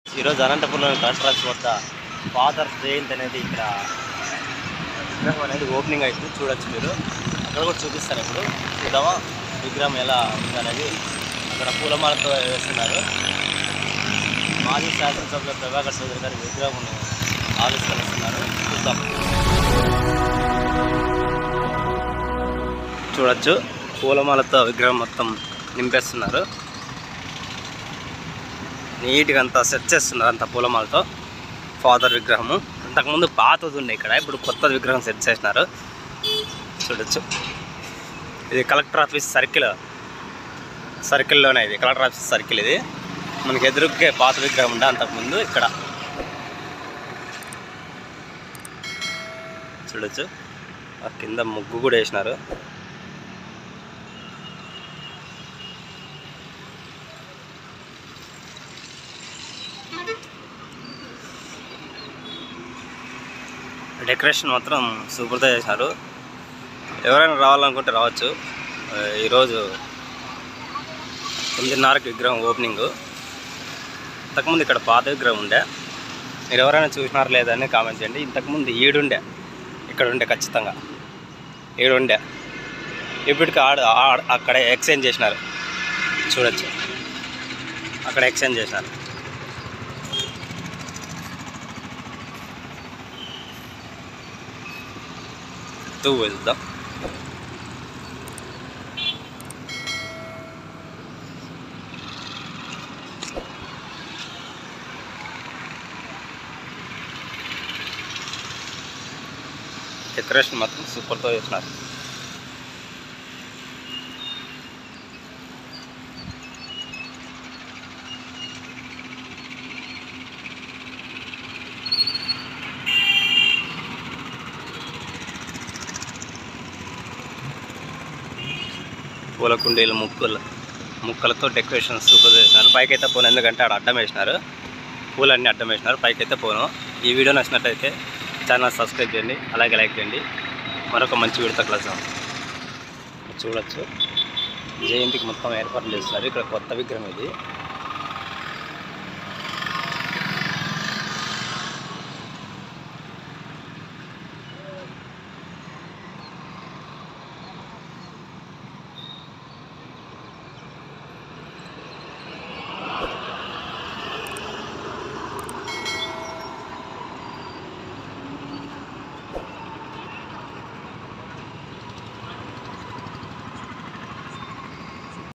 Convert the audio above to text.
ఈరోజు అనంతపురంలోని కలెక్టరేట్ వద్ద ఫాదర్ జయంతి అనేది ఇక్కడ విగ్రహం అనేది ఓపెనింగ్ అవుతుంది చూడొచ్చు మీరు అక్కడ కూడా చూపిస్తాను ఇప్పుడు చూద్దామా విగ్రహం ఎలా ఉందనేది అక్కడ పూలమాలతో వేస్తున్నారు మాజీ శాసనసభ్యులు ప్రభాకర్ చౌదరి గారి విగ్రహం ఆవిష్కరిస్తున్నారు చూద్దాం చూడొచ్చు పూలమాలతో విగ్రహం మొత్తం నింపేస్తున్నారు నీట్గా అంతా సెట్ చేస్తున్నారు అంత పూలమాలతో ఫాదర్ విగ్రహము అంతకుముందు పాతది ఉండే ఇక్కడ ఇప్పుడు కొత్త విగ్రహం సెట్ చేసినారు చూడొచ్చు ఇది కలెక్టర్ ఆఫీస్ సర్కిల్ సర్కిల్లోనే ఇది కలెక్టర్ ఆఫీస్ సర్కిల్ ఇది మనకి ఎదురుగ్గే పాత విగ్రహం ఉండే అంతకుముందు ఇక్కడ చూడొచ్చు ఆ కింద ముగ్గు కూడా వేసినారు డెకరేషన్ మాత్రం సూపర్గా చేశారు ఎవరైనా రావాలనుకుంటే రావచ్చు ఆ, ఈరోజు తొమ్మిదిన్నరకి విగ్రహం ఓపెనింగ్ ఇంతకుముందు ఇక్కడ పాత విగ్రహం ఉండే మీరు ఎవరైనా చూసినారు లేదని కామెంట్ చేయండి ఇంతకుముందు ఈడుండే ఇక్కడ ఉండే ఖచ్చితంగా ఈడుండే ఇప్పటికి ఆడ ఆడ- అక్కడ ఎక్స్చేంజ్ చేసినారు చూడొచ్చు అక్కడ ఎక్స్చేంజ్ చేసినారు తూ వెళ్దాం డెకరేషన్ మాత్రం సూపర్తో చేసినారు పూల కుండీలు ముక్కలు ముక్కలతో డెకరేషన్ సూపర్ చేసినారు పైకి అయితే పోను ఎందుకంటే ఆడ అడ్డం వేసినారు పూలన్నీ అడ్డం వేసినారు పైకి అయితే పోను ఈ వీడియో నచ్చినట్లయితే ఛానల్ సబ్స్క్రైబ్ చేయండి అలాగే లైక్ చేయండి మరొక మంచి వీడియోతో కలుద్దాం చూడొచ్చు జయంతికి మొత్తం ఏర్పాట్లు చేస్తున్నారు ఇక్కడ కొత్త విగ్రహం ఇది